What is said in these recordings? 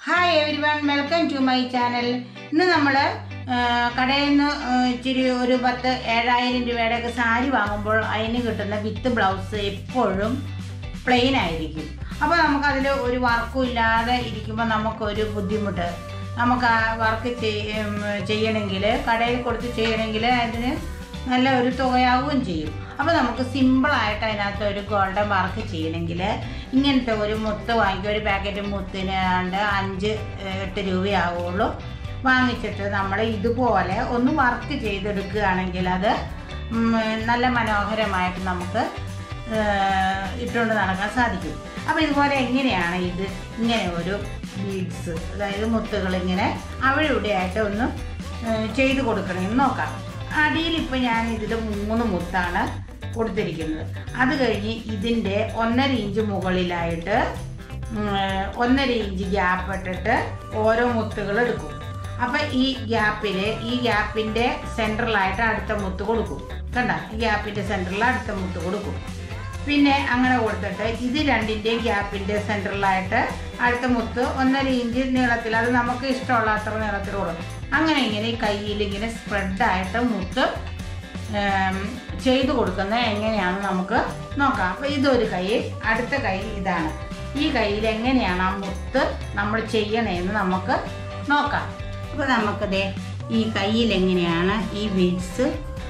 hi everyone welcome to my channel ഇന്ന് നമ്മൾ കടയിൽ നിന്ന് ഇച്ചിരി ഒരു പത്ത് ഏഴായിരം രൂപയുടെ ഒക്കെ സാരി വാങ്ങുമ്പോൾ അതിന് കിട്ടുന്ന വിത്ത് ബ്ലൗസ് എപ്പോഴും പ്ലെയിൻ ആയിരിക്കും അപ്പോൾ നമുക്കതിൽ ഒരു വർക്കും ഇല്ലാതെ ഇരിക്കുമ്പോൾ നമുക്കൊരു ബുദ്ധിമുട്ട് നമുക്ക് ആ വർക്ക് ചെയ്യണമെങ്കിൽ കടയിൽ കൊടുത്ത് ചെയ്യണമെങ്കിൽ അതിന് നല്ല ഒരു തുകയാവുകയും ചെയ്യും അപ്പോൾ നമുക്ക് സിമ്പിളായിട്ട് അതിനകത്ത് ഒരു ഗോൾഡൻ വർക്ക് ചെയ്യണമെങ്കിൽ ഇങ്ങനത്തെ ഒരു മുത്ത് വാങ്ങിക്കുക ഒരു പാക്കറ്റ് മുത്തിന് ആണ്ട് അഞ്ച് ഏഹ്, എട്ട് രൂപയാവുള്ളൂ വാങ്ങിച്ചിട്ട് നമ്മൾ ഇതുപോലെ ഒന്ന് വർക്ക് ചെയ്തെടുക്കുകയാണെങ്കിൽ അത് ഉം, നല്ല മനോഹരമായിട്ട് നമുക്ക് ഏഹ്, ഇട്ടുകൊണ്ട് നടക്കാൻ സാധിക്കും അപ്പോൾ ഇതുപോലെ എങ്ങനെയാണ് ഇത് ഇങ്ങനെ ഒരു ബീഡ്സ് അതായത് മുത്തുകൾ ഇങ്ങനെ അവിടെ ഇവിടെ ആയിട്ട് ഒന്ന് ഏഹ്, ചെയ്ത് കൊടുക്കണമെന്ന് നോക്കാം അടിയിൽ ഇപ്പോൾ ഞാൻ ഇതിൽ മൂന്ന് മുത്താണ് കൊടുത്തിരിക്കുന്നത് അത് കഴിഞ്ഞ് ഇതിൻ്റെ ഒന്നര ഇഞ്ച് മുകളിലായിട്ട് ഉം, ഒന്നര ഇഞ്ച് ഗ്യാപ്പ് ഇട്ടിട്ട് ഓരോ മുത്തുകൾ എടുക്കും അപ്പം ഈ ഗ്യാപ്പിൽ ഈ ഗ്യാപ്പിൻ്റെ സെൻറ്ററിലായിട്ട് അടുത്ത മുത്ത് കൊടുക്കും കണ്ട ഈ ഗ്യാപ്പിൻ്റെ സെൻറ്ററിൽ അടുത്ത മുത്ത് കൊടുക്കും പിന്നെ അങ്ങനെ കൊടുത്തിട്ട് ഇത് രണ്ടിൻ്റെയും ഗ്യാപ്പിൻ്റെ സെൻറ്ററിലായിട്ട് അടുത്ത മുത്ത് ഒന്നര ഇഞ്ച് നീളത്തിൽ അത് നമുക്ക് ഇഷ്ടമുള്ള അത്ര നീളത്തിൽ കൊടുക്കും അങ്ങനെ ഇങ്ങനെ ഈ കയ്യിൽ ഇങ്ങനെ സ്പ്രെഡായിട്ട് മുത്ത് ഏം, ചെയ്തു കൊടുക്കുന്നത് എങ്ങനെയാണെന്ന് നമുക്ക് നോക്കാം അപ്പോൾ ഇതൊരു കൈ അടുത്ത കൈ ഇതാണ് ഈ കയ്യിൽ എങ്ങനെയാണ് ആ മുത്ത് നമ്മൾ ചെയ്യണേന്ന് നമുക്ക് നോക്കാം അപ്പോൾ നമുക്കതേ ഈ കയ്യിൽ എങ്ങനെയാണ് ഈ ബീഡ്സ്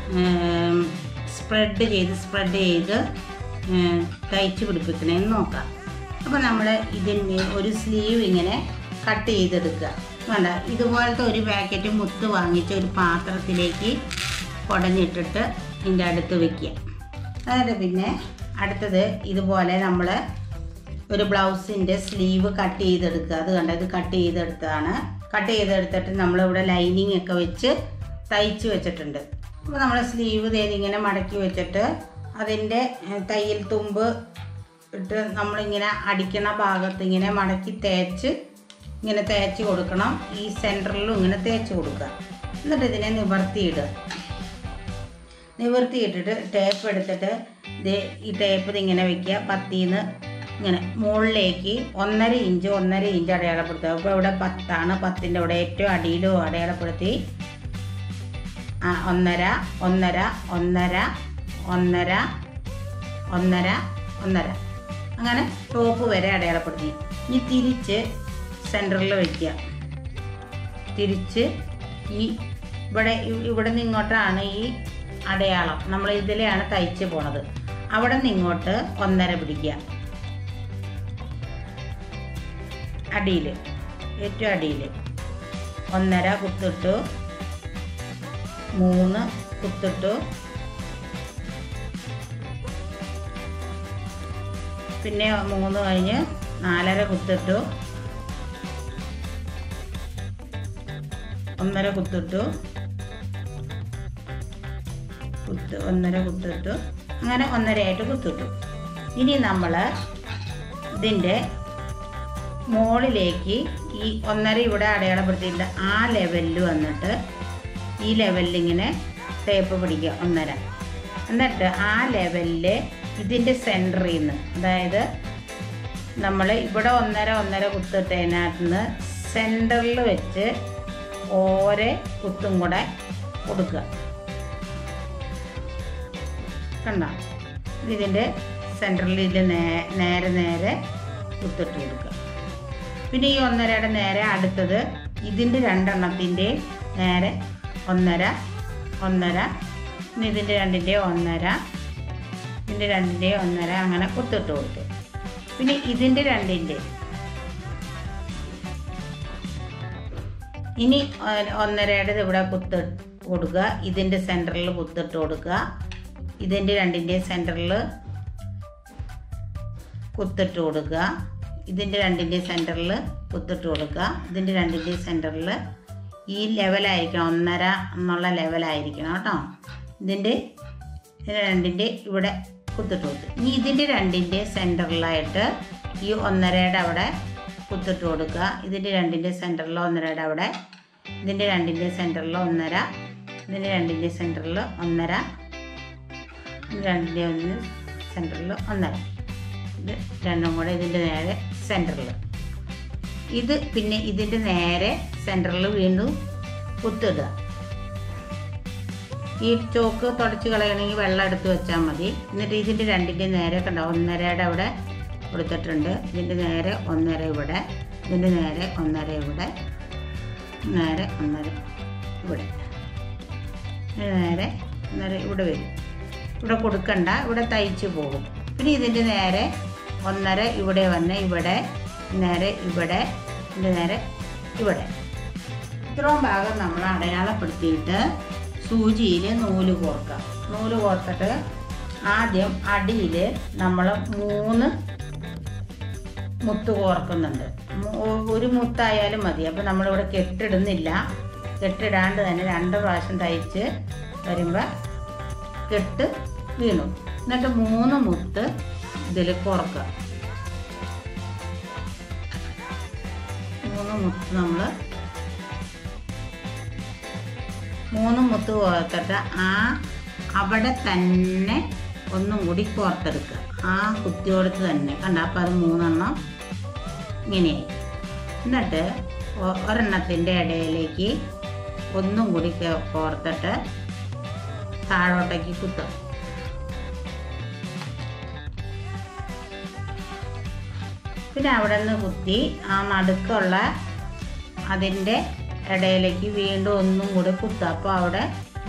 സ്പ്രെഡ് ചെയ്ത് സ്പ്രെഡ് ചെയ്ത് ഏം, തയ്ച്ച് പിടിപ്പിക്കണേന്ന് നോക്കാം അപ്പോൾ നമ്മൾ ഇതിന് ഒരു സ്ലീവ് ഇങ്ങനെ കട്ട് ചെയ്തെടുക്കുക വേണ്ട ഇതുപോലത്തെ ഒരു പാക്കറ്റ് മുത്ത് വാങ്ങിച്ച് ഒരു പാത്രത്തിലേക്ക് കുടഞ്ഞിട്ടിട്ട് ഇതിൻ്റെ അടുത്ത് വെക്കുക അതായത് പിന്നെ അടുത്തത് ഇതുപോലെ നമ്മൾ ഒരു ബ്ലൗസിൻ്റെ സ്ലീവ് കട്ട് ചെയ്തെടുക്കുക അത് കണ്ട ഇത് കട്ട് ചെയ്തെടുത്തതാണ് കട്ട് ചെയ്തെടുത്തിട്ട് നമ്മളിവിടെ ലൈനിങ് ഒക്കെ വെച്ച് തയ്ച്ച് വെച്ചിട്ടുണ്ട് അപ്പോൾ നമ്മൾ സ്ലീവ് തേത് ഇങ്ങനെ മടക്കി വെച്ചിട്ട് അതിൻ്റെ ഏഹ്, തയ്യൽ തുമ്പ് ഇട്ട് നമ്മളിങ്ങനെ അടിക്കണ ഭാഗത്ത് ഇങ്ങനെ മടക്കി തേച്ച് ഇങ്ങനെ തേച്ച് കൊടുക്കണം ഈ സെൻറ്ററിലും ഇങ്ങനെ തേച്ച് കൊടുക്കുക എന്നിട്ട് ഇതിനെ നിവർത്തിയിടുക നിവർത്തിയിട്ടിട്ട് ടേപ്പ് എടുത്തിട്ട് ദേ ഈ ടേപ്പ് ഇതിങ്ങനെ വെക്കുക പത്തിന്ന് ഇങ്ങനെ മുകളിലേക്ക് ഒന്നര ഇഞ്ച് ഒന്നര ഇഞ്ച് അടയാളപ്പെടുത്തുക അപ്പോൾ ഇവിടെ പത്താണ് പത്തിൻ്റെ ഇവിടെ ഏറ്റവും അടിയിലും അടയാളപ്പെടുത്തി ആ ഒന്നര ഒന്നര ഒന്നര ഒന്നര ഒന്നര ഒന്നര അങ്ങനെ ടോപ്പ് വരെ അടയാളപ്പെടുത്തി ഇനി തിരിച്ച് സെൻറ്ററിൽ വയ്ക്കുക തിരിച്ച് ഈ ഇവിടെ ഇവിടെ നിന്ന് ഇങ്ങോട്ടാണ് ഈ അടയാളം നമ്മൾ ഇതിലെയാണ് തയ്ച്ച് പോണത് അവിടെ നിന്ന് ഇങ്ങോട്ട് ഒന്നര പിടിക്കുക അടിയിൽ ഏറ്റവും അടിയിൽ ഒന്നര കുത്തിട്ടു മൂന്ന് കുത്തിട്ടു പിന്നെ മൂന്ന് കഴിഞ്ഞ് നാലര കുത്തിട്ടു ഒന്നര കുത്തിട്ടു കുത്ത് ഒന്നര കുത്തിട്ടു അങ്ങനെ ഒന്നരയായിട്ട് കുത്തിട്ടു ഇനി നമ്മൾ ഇതിൻ്റെ മുകളിലേക്ക് ഈ ഒന്നര ഇവിടെ അടയാളപ്പെടുത്തിയിട്ടുണ്ട് ആ ലെവലിൽ വന്നിട്ട് ഈ ലെവലിൽ ഇങ്ങനെ ടേപ്പ് പിടിക്കുക ഒന്നര എന്നിട്ട് ആ ലെവലിൽ ഇതിൻ്റെ സെൻറ്ററിൽ നിന്ന് അതായത് നമ്മൾ ഇവിടെ ഒന്നര ഒന്നര കുത്തിട്ടതിനകത്ത് നിന്ന് സെൻറ്ററിൽ വെച്ച് ഓരോ കുത്തും കൂടെ കൊടുക്കുക കണ്ട ഇതിൻ്റെ സെൻറ്ററിൽ ഇത് നേ നേരെ നേരെ കുത്തിട്ട് കൊടുക്കുക പിന്നെ ഈ ഒന്നരയുടെ നേരെ അടുത്തത് ഇതിൻ്റെ രണ്ടെണ്ണത്തിൻ്റെ നേരെ ഒന്നര ഒന്നര പിന്നെ ഇതിൻ്റെ രണ്ടിൻ്റെ ഒന്നര ഇതിൻ്റെ രണ്ടിൻ്റെ ഒന്നര അങ്ങനെ കുത്തിട്ട് കൊടുത്തു പിന്നെ ഇതിൻ്റെ രണ്ടിൻ്റെ ഇനി ഒ- ഒന്നരയുടെ ഇവിടെ കുത്ത് കൊടുക്കുക ഇതിൻ്റെ സെൻറ്ററിൽ കുത്തിട്ട് കൊടുക്കുക ഇതിൻ്റെ രണ്ടിൻ്റെ സെൻറ്ററിൽ കുത്തിട്ട് കൊടുക്കുക ഇതിൻ്റെ രണ്ടിൻ്റെ സെൻറ്ററിൽ കുത്തിട്ട് കൊടുക്കുക ഇതിൻ്റെ രണ്ടിൻ്റെ സെൻറ്ററിൽ ഈ ലെവലായിരിക്കണം ഒന്നര എന്നുള്ള ലെവലായിരിക്കണം കേട്ടോ ഇതിൻ്റെ ഇതിൻ്റെ രണ്ടിൻ്റെ ഇവിടെ കുത്തിട്ട് കൊടുത്തു ഇനി ഇതിൻ്റെ രണ്ടിൻ്റെ സെൻറ്ററിലായിട്ട് ഈ ഒന്നരയുടെ അവിടെ കുത്തിട്ട് കൊടുക്കുക ഇതിൻ്റെ രണ്ടിൻ്റെ സെൻറ്ററിൽ ഒന്നരയുടെ അവിടെ ഇതിൻ്റെ രണ്ടിൻ്റെ സെൻറ്ററിൽ ഒന്നര ഇതിൻ്റെ രണ്ടിൻ്റെ സെൻറ്ററിൽ ഒന്നര രണ്ടിൻ്റെ ഒന്ന് സെൻറ്ററിൽ ഒന്നര ഇത് രണ്ടും കൂടെ ഇതിൻ്റെ നേരെ സെൻറ്ററിൽ ഇത് പിന്നെ ഇതിൻ്റെ നേരെ സെൻറ്ററിൽ വീണ്ടും കുത്തിടുക ഈ ചോക്ക് തുടച്ച് കളയണമെങ്കിൽ വെള്ളം എടുത്ത് വെച്ചാൽ മതി എന്നിട്ട് ഇതിൻ്റെ രണ്ടിൻ്റെ നേരെ കണ്ട ഒന്നരയുടെ അവിടെ കൊടുത്തിട്ടുണ്ട് ഇതിൻ്റെ നേരെ ഒന്നര ഇവിടെ ഇതിൻ്റെ നേരെ ഒന്നര ഇവിടെ നേരെ ഒന്നര ഇവിടെ ഇതിന് നേരെ ഒന്നര ഇവിടെ വരും ഇവിടെ കൊടുക്കണ്ട ഇവിടെ തയ്ച്ച് പോകും പിന്നെ ഇതിൻ്റെ നേരെ ഒന്നര ഇവിടെ വന്ന് ഇവിടെ നേരെ ഇവിടെ ഇതിൻ്റെ നേരെ ഇവിടെ ഇത്രയും ഭാഗം നമ്മൾ അടയാളപ്പെടുത്തിയിട്ട് സൂചിയിൽ നൂല് കോർക്കാം നൂല് കോർത്തിട്ട് ആദ്യം അടിയിൽ നമ്മൾ മൂന്ന് മുത്ത് കോർക്കുന്നുണ്ട് മു- ഒരു മുത്തായാലും മതി അപ്പം നമ്മളിവിടെ കെട്ടിടുന്നില്ല കെട്ടിടാണ്ട് തന്നെ രണ്ട് പ്രാവശ്യം തയ്ച്ച് വരുമ്പോൾ കെട്ട് വീണു എന്നിട്ട് മൂന്ന് മുത്ത് ഇതിൽ കോർക്കുക മൂന്ന് മുത്ത് നമ്മൾ മൂന്ന് മുത്ത് കോർത്തിട്ട് ആ അവിടെ തന്നെ ഒന്നും കൂടി കോർത്തെടുക്കുക ആ കുത്തിയോടത്ത് തന്നെ കണ്ട അപ്പം അത് മൂന്നെണ്ണം ഇങ്ങനെയായി എന്നിട്ട് ഒ- ഒരെണ്ണത്തിൻ്റെ ഇടയിലേക്ക് ഒന്നും കൂടി കേ- കോർത്തിട്ട് താഴോട്ടേക്ക് കുത്തും പിന്നെ അവിടെ നിന്ന് കുത്തി ആ നടുക്കുള്ള അതിൻ്റെ ഇടയിലേക്ക് വീണ്ടും ഒന്നും കൂടി കുത്തുക അപ്പോൾ അവിടെ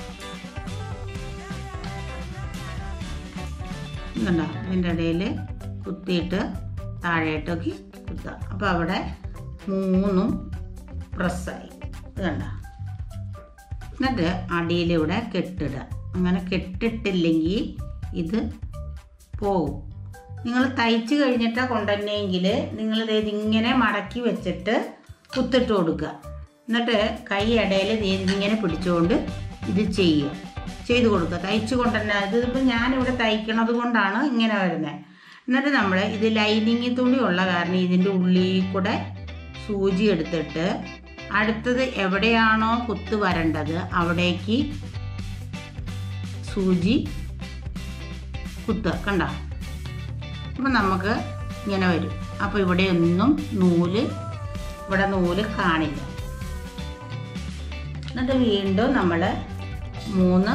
കണ്ടോ ഇതിൻ്റെ ഇടയിൽ കുത്തിയിട്ട് താഴേട്ടൊക്കെ കുത്തുക അപ്പോൾ അവിടെ മൂന്നും പ്രസ്സായി ഇത് കണ്ട എന്നിട്ട് അടിയിലിവിടെ കെട്ടിടുക അങ്ങനെ കെട്ടിട്ടില്ലെങ്കിൽ ഇത് പോകും നിങ്ങൾ തയ്ച്ച് കഴിഞ്ഞിട്ടാ കൊണ്ടുവന്നെങ്കിൽ നിങ്ങൾ ഇതിങ്ങനെ മടക്കി വെച്ചിട്ട് കുത്തിട്ട് കൊടുക്കുക എന്നിട്ട് കൈ ഇടയിൽ ഇതിങ്ങനെ പിടിച്ചുകൊണ്ട് ഇത് ചെയ്യുക ചെയ്ത് കൊടുക്കുക തയ്ച്ച് കൊണ്ടുതന്നെ ഇതിപ്പോൾ ഞാനിവിടെ തയ്ക്കണത് കൊണ്ടാണ് ഇങ്ങനെ വരുന്നത് എന്നിട്ട് നമ്മൾ ഇത് ലൈനിങ് തുണി ഉള്ള കാരണം ഇതിൻ്റെ ഉള്ളിൽ കൂടെ സൂചി എടുത്തിട്ട് അടുത്തത് എവിടെയാണോ കുത്ത് വരേണ്ടത് അവിടേക്ക് സൂചി കുത്തുക കണ്ട അപ്പം നമുക്ക് ഇങ്ങനെ വരും അപ്പോൾ ഇവിടെ ഒന്നും നൂല് ഇവിടെ നൂല് കാണില്ല എന്നിട്ട് വീണ്ടും നമ്മൾ മൂന്ന്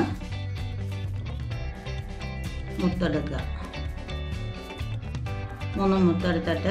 മുത്തെടുക്കുക മൂന്ന് മുത്തെടുത്തിട്ട്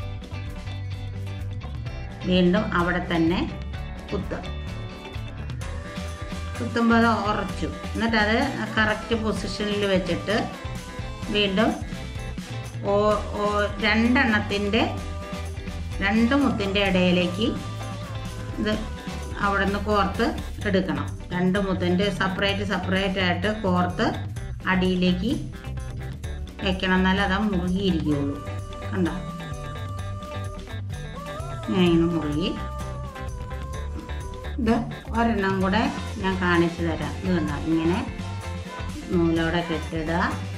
വീണ്ടും അവിടെ തന്നെ കുത്തുക കുത്തുമ്പോൾ അത് ഉറച്ചു എന്നിട്ട് അത് കറക്റ്റ് പൊസിഷനിൽ വെച്ചിട്ട് വീണ്ടും ഓ ഓ രണ്ടെണ്ണത്തിൻ്റെ രണ്ട് മുത്തിൻ്റെ ഇടയിലേക്ക് ഇത് അവിടെ നിന്ന് കോർത്ത് എടുക്കണം രണ്ട് മുത്തിൻ്റെ സെപ്പറേറ്റ് സെപ്പറേറ്റ് ആയിട്ട് കോർത്ത് അടിയിലേക്ക് വെക്കണം എന്നാലേ അത് മുറുകിയിരിക്കുകയുള്ളൂ കണ്ടോ ഞാൻ ഇങ്ങനെ മുറുകി ഇത് ഒരെണ്ണം കൂടെ ഞാൻ കാണിച്ചു തരാം ഇത് കണ്ടോ ഇങ്ങനെ നൂലോടെ കെട്ടിടുക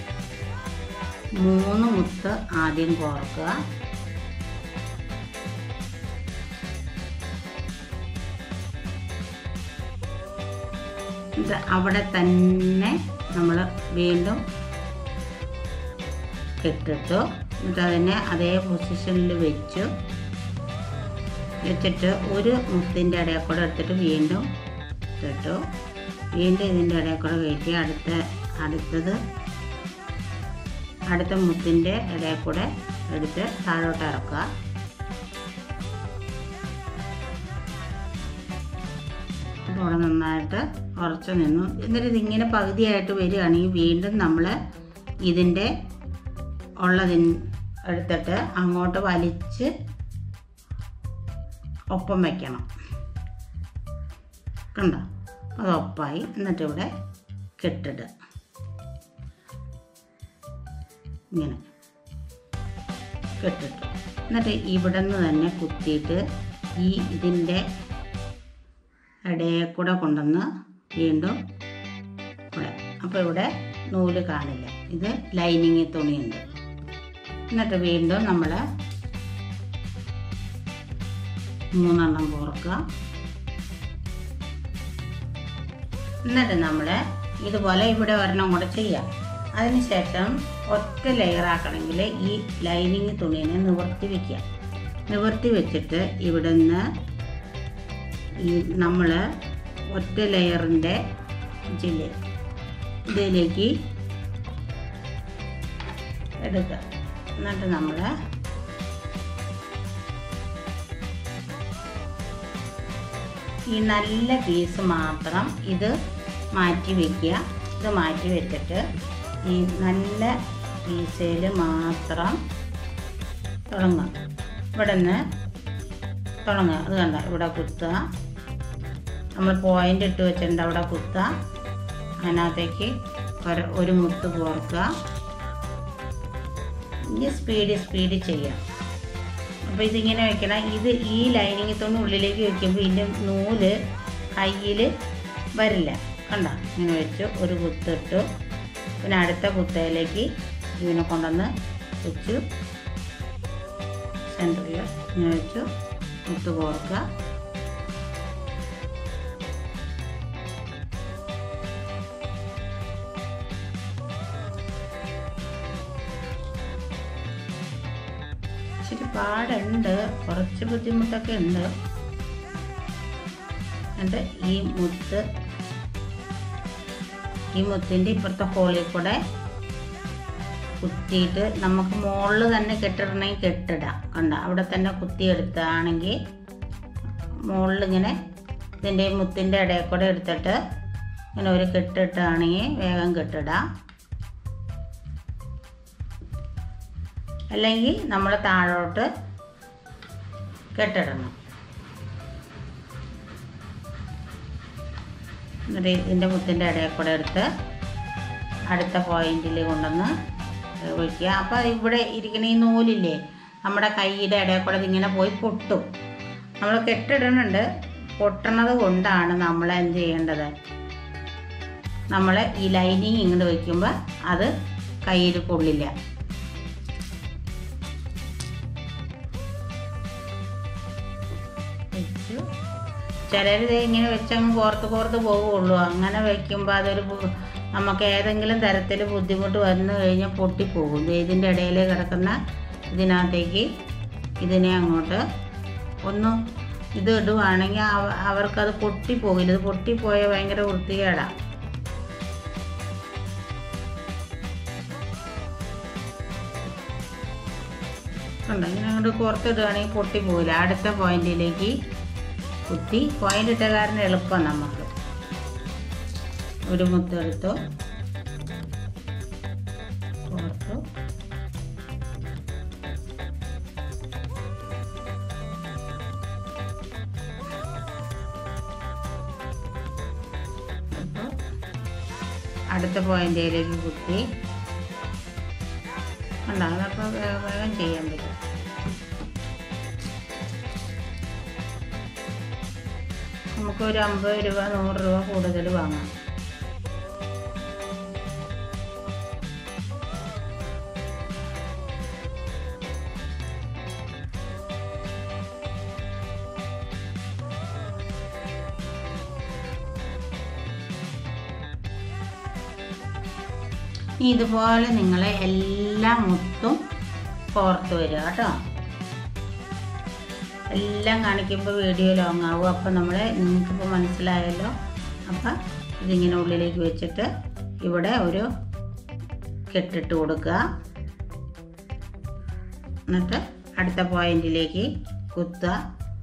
മൂന്ന് മുത്ത് ആദ്യം കോർക്കുക ഇത് അവിടെ തന്നെ നമ്മൾ വീണ്ടും കെട്ടിട്ടു എന്നിട്ട് അതിനെ അതേ പൊസിഷനിൽ വെച്ചു വെച്ചിട്ട് ഒരു മുത്തിൻ്റെ ഇടയിൽ കൂടെ എടുത്തിട്ട് വീണ്ടും ഇട്ടു വീണ്ടും ഇതിൻ്റെ ഇടയിൽ കൂടെ കയറ്റി അടുത്ത അടുത്തത് അടുത്ത മുത്തിൻ്റെ ഇടയിൽ കൂടെ എടുത്ത് താഴോട്ട് ഇറക്കുക അപ്പോൾ അവിടെ നന്നായിട്ട് ഉറച്ചു നിന്നു എന്നിട്ട് ഇതിങ്ങനെ പകുതിയായിട്ട് വരികയാണെങ്കിൽ വീണ്ടും നമ്മൾ ഇതിൻ്റെ ഉള്ളതിൻ എടുത്തിട്ട് അങ്ങോട്ട് വലിച്ച് ഒപ്പം വയ്ക്കണം കണ്ടോ അത് ഒപ്പായി എന്നിട്ട് ഇവിടെ കെട്ടിടുക ഇങ്ങനെ കെട്ടിട്ടു എന്നിട്ട് ഇവിടെ നിന്ന് തന്നെ കുത്തിയിട്ട് ഈ ഇതിൻ്റെ ഇടയിൽ കൂടെ കൊണ്ടുവന്ന് വീണ്ടും ഇവിടെ അപ്പോൾ ഇവിടെ നൂല് കാണില്ല ഇത് ലൈനിങ് തുണിയുണ്ട് എന്നിട്ട് വീണ്ടും നമ്മൾ മൂന്നെണ്ണം കോർക്കുക എന്നിട്ട് നമ്മൾ ഇതുപോലെ ഇവിടെ ഒരെണ്ണം കൂടെ ചെയ്യാം അതിനുശേഷം ഒറ്റ ലെയർ ആക്കണമെങ്കിൽ ഈ ലൈനിങ് തുണീനെ നിവർത്തി വയ്ക്കുക നിവർത്തി വെച്ചിട്ട് ഇവിടുന്ന് ഈ നമ്മൾ ഒറ്റ ലെയറിൻ്റെ ജില്ല ഇതിലേക്ക് എടുക്കുക എന്നിട്ട് നമ്മൾ ഈ നല്ല പീസ് മാത്രം ഇത് മാറ്റി വയ്ക്കുക ഇത് മാറ്റി വെച്ചിട്ട് ഈ നല്ല പീസയിൽ മാത്രം തുടങ്ങുക ഇവിടെ നിന്ന് തുടങ്ങുക അത് കണ്ട ഇവിടെ കുത്തുക നമ്മൾ പോയിൻ്റ് ഇട്ട് വെച്ചിട്ടുണ്ട് അവിടെ കുത്തുക അതിനകത്തേക്ക് ഒരു ഒരു മുത്ത് കോർക്കുക ഇനി സ്പീഡ് സ്പീഡ് ചെയ്യാം അപ്പോൾ ഇതിങ്ങനെ വെക്കണം ഇത് ഈ ലൈനിങ്ങിൽ തന്നെ ഉള്ളിലേക്ക് വെക്കുമ്പോൾ ഇതിൻ്റെ നൂല് കയ്യിൽ വരില്ല കണ്ട ഇങ്ങനെ വെച്ചു ഒരു കുത്തിട്ടു പിന്നെ അടുത്ത കുത്തയിലേക്ക് ഇതിനെ കൊണ്ടുവന്ന് വെച്ചു സെൻറ്ററിൽ ഇങ്ങനെ വെച്ചു മുത്ത് കോർക്കുക ഇച്ചിരി പാടുണ്ട് കുറച്ച് ബുദ്ധിമുട്ടൊക്കെ ഉണ്ട് എന്നിട്ട് ഈ മുത്ത് ഈ മുത്തിൻ്റെ ഇപ്പുറത്തെ ഹോളിൽ കൂടെ കുത്തിയിട്ട് നമുക്ക് മുകളിൽ തന്നെ കെട്ടിടണമെങ്കിൽ കെട്ടിടാം കണ്ട അവിടെ തന്നെ കുത്തിയെടുത്താണെങ്കിൽ മുകളിൽ ഇങ്ങനെ ഇതിൻ്റെ ഈ മുത്തിൻ്റെ ഇടയിൽ കൂടെ എടുത്തിട്ട് ഇങ്ങനെ ഒരു കെട്ടിട്ടാണെങ്കിൽ വേഗം കെട്ടിടാം അല്ലെങ്കിൽ നമ്മൾ താഴോട്ട് കെട്ടിടണം എന്നിട്ട് ഇതിൻ്റെ മുത്തിൻ്റെ ഇടയിൽ കൂടെ എടുത്ത് അടുത്ത പോയിന്റിൽ കൊണ്ടുവന്ന് ഒഴിക്കുക അപ്പോൾ ഇവിടെ ഇരിക്കുന്ന ഈ നൂലില്ലേ നമ്മുടെ കൈയുടെ ഇടയിൽ കൂടെ ഇതിങ്ങനെ പോയി പൊട്ടും നമ്മൾ കെട്ടിടുന്നുണ്ട് പൊട്ടണത് കൊണ്ടാണ് നമ്മൾ എന്ത് ചെയ്യേണ്ടത് നമ്മൾ ഈ ലൈനിങ് ഇങ്ങോട്ട് വയ്ക്കുമ്പോൾ അത് കയ്യിൽ കൊള്ളില്ല വെച്ചു ചിലർ ഇങ്ങനെ വെച്ചങ്ങ് കോർത്ത് കോർത്ത് പോവുള്ളൂ അങ്ങനെ വെക്കുമ്പോൾ അതൊരു ബു- നമുക്ക് ഏതെങ്കിലും തരത്തിൽ ബുദ്ധിമുട്ട് വന്നു കഴിഞ്ഞാൽ പൊട്ടിപ്പോകും ദേ ഇതിൻ്റെ ഇടയിൽ കിടക്കുന്ന ഇതിനകത്തേക്ക് ഇതിനെ അങ്ങോട്ട് ഒന്ന് ഇത് ഇടുവാണെങ്കിൽ അവ- അവർക്കത് പൊട്ടിപ്പോകില്ല ഇത് പൊട്ടിപ്പോയ ഭയങ്കര വൃത്തികേടാണ് കണ്ടോ ഇങ്ങനെ അങ്ങോട്ട് പുറത്തിടുകയാണെങ്കിൽ പൊട്ടിപ്പോകില്ല അടുത്ത പോയിന്റിലേക്ക് കുത്തി പോയിന്റ് ഇട്ട കാരണം എളുപ്പം നമുക്ക് ഒരു മുത്തെടുത്തു കോർത്തു അപ്പോൾ അടുത്ത പോയിന്റിലേക്ക് കുത്തി കണ്ടോ അതപ്പോൾ വേ- വേഗം ചെയ്യാൻ പറ്റും നമുക്ക് ഒരു അമ്പത് രൂപ നൂറ് രൂപ കൂടുതൽ വാങ്ങാം ഇനി ഇതുപോലെ നിങ്ങൾ എല്ലാ മുത്തും കോർത്ത് വരിക കേട്ടോ എല്ലാം കാണിക്കുമ്പോൾ വീഡിയോ ലോങ് ആവും അപ്പം നമ്മൾ നിങ്ങൾക്കിപ്പോൾ മനസ്സിലായല്ലോ അപ്പം ഇതിങ്ങനെ ഉള്ളിലേക്ക് വെച്ചിട്ട് ഇവിടെ ഒരു കെട്ടിട്ട് കൊടുക്കുക എന്നിട്ട് അടുത്ത പോയിന്റിലേക്ക് കുത്തുക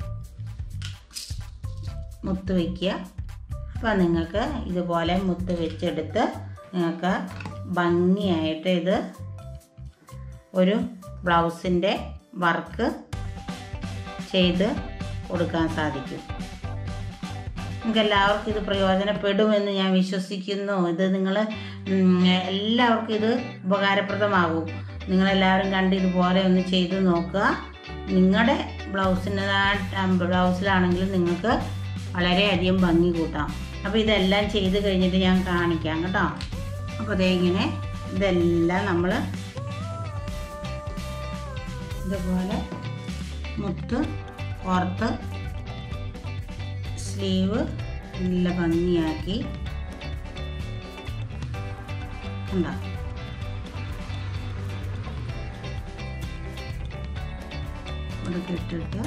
മുത്ത് വയ്ക്കുക അപ്പോൾ നിങ്ങൾക്ക് ഇതുപോലെ മുത്ത് വെച്ചെടുത്ത് നിങ്ങൾക്ക് ഭംഗിയായിട്ട് ഇത് ഒരു ബ്ലൗസിൻ്റെ വർക്ക് ചെയ്ത് കൊടുക്കാൻ സാധിക്കും നിങ്ങൾക്ക് എല്ലാവർക്കും ഇത് പ്രയോജനപ്പെടുമെന്ന് ഞാൻ വിശ്വസിക്കുന്നു ഇത് നിങ്ങൾ എല്ലാവർക്കും ഇത് ഉപകാരപ്രദമാകും നിങ്ങളെല്ലാവരും കണ്ട് ഇതുപോലെ ഒന്ന് ചെയ്ത് നോക്കുക നിങ്ങളുടെ ബ്ലൗസിന് ബ്ലൗസിലാണെങ്കിലും നിങ്ങൾക്ക് വളരെയധികം ഭംഗി കൂട്ടാം അപ്പോൾ ഇതെല്ലാം ചെയ്ത് കഴിഞ്ഞിട്ട് ഞാൻ കാണിക്കാം കേട്ടോ അപ്പോൾ അതേ ഇങ്ങനെ ഇതെല്ലാം നമ്മൾ ഇതുപോലെ മുത്ത് പുറത്ത് സ്ലീവ് നല്ല ഭംഗിയാക്കി ഉണ്ടാകും കൊടുത്ത് ഇട്ടിട്ട്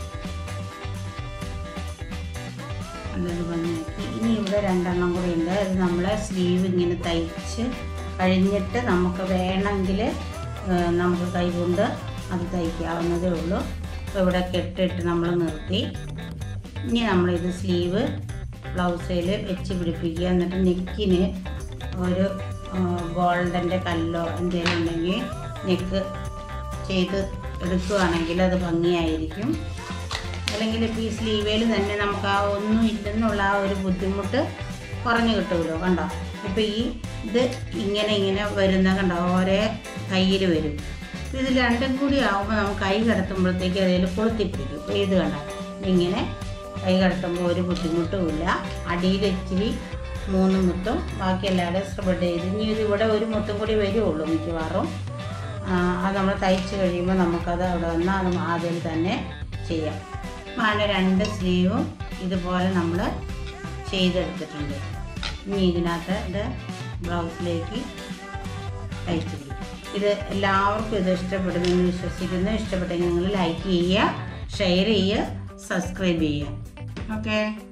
നല്ലൊരു ഭംഗിയാക്കി ഇനി ഇവിടെ രണ്ടെണ്ണം കൂടി ഉണ്ട് അത് നമ്മളെ സ്ലീവ് ഇങ്ങനെ തയ്ച്ച് കഴിഞ്ഞിട്ട് നമുക്ക് വേണമെങ്കിൽ നമുക്ക് കൈകൊണ്ട് അത് തയ്ക്കാവുന്നതേ ഉള്ളൂ അപ്പോൾ ഇവിടെ കെട്ടിട്ട് നമ്മൾ നിർത്തി ഇനി നമ്മളിത് സ്ലീവ് ബ്ലൗസിൽ വെച്ച് പിടിപ്പിക്കുക എന്നിട്ട് നെക്കിന് ഒരു ഗോൾഡൻ്റെ കല്ലോ എന്തെങ്കിലും ഉണ്ടെങ്കിൽ നെക്ക് ചെയ്ത് എടുക്കുകയാണെങ്കിൽ അത് ഭംഗിയായിരിക്കും അല്ലെങ്കിൽ ഇപ്പോൾ ഈ സ്ലീവേൽ തന്നെ നമുക്ക് ആ ഒന്നും ഇല്ലെന്നുള്ള ആ ഒരു ബുദ്ധിമുട്ട് കുറഞ്ഞു കിട്ടുമല്ലോ കണ്ടോ ഇപ്പോൾ ഈ ഇത് ഇങ്ങനെ ഇങ്ങനെ വരുന്ന കണ്ടോ ഓരോ കയ്യിൽ വരും ഇത് രണ്ടും കൂടി ആകുമ്പോൾ നമുക്ക് കൈ കടത്തുമ്പോഴത്തേക്ക് അതിൽ കൊളുത്തിപ്പിടിക്കും ഇപ്പോൾ ഇത് കണ്ടോ ഇങ്ങനെ കൈ കടത്തുമ്പോൾ ഒരു ബുദ്ധിമുട്ടുമില്ല അടിയിൽ ഇച്ചിരി മൂന്ന് മുത്തും ബാക്കി എല്ലാവരും സ്പ്രെഡ് ചെയ്ത് ഇനി ഇത് ഇവിടെ ഒരു മുത്തും കൂടി വരുള്ളൂ മിക്കവാറും ആ, അത് നമ്മൾ തയ്ച്ച് കഴിയുമ്പോൾ നമുക്കത് അവിടെ വന്ന് അത് അതിൽ തന്നെ ചെയ്യാം അങ്ങനെ രണ്ട് സ്ലീവും ഇതുപോലെ നമ്മൾ ചെയ്തെടുത്തിട്ടുണ്ട് ഇനി ഇതിനകത്ത് ഇത് ബ്ലൗസിലേക്ക് തയ്ച്ച് പിടിക്കും ഇത് എല്ലാവർക്കും ഇത് ഇഷ്ടപ്പെടുമെന്ന് വിശ്വസിക്കുന്നു ഇഷ്ടപ്പെട്ടെങ്കിൽ നിങ്ങൾ ലൈക്ക് ചെയ്യുക ഷെയർ ചെയ്യുക സബ്സ്ക്രൈബ് ചെയ്യുക ഓക്കെ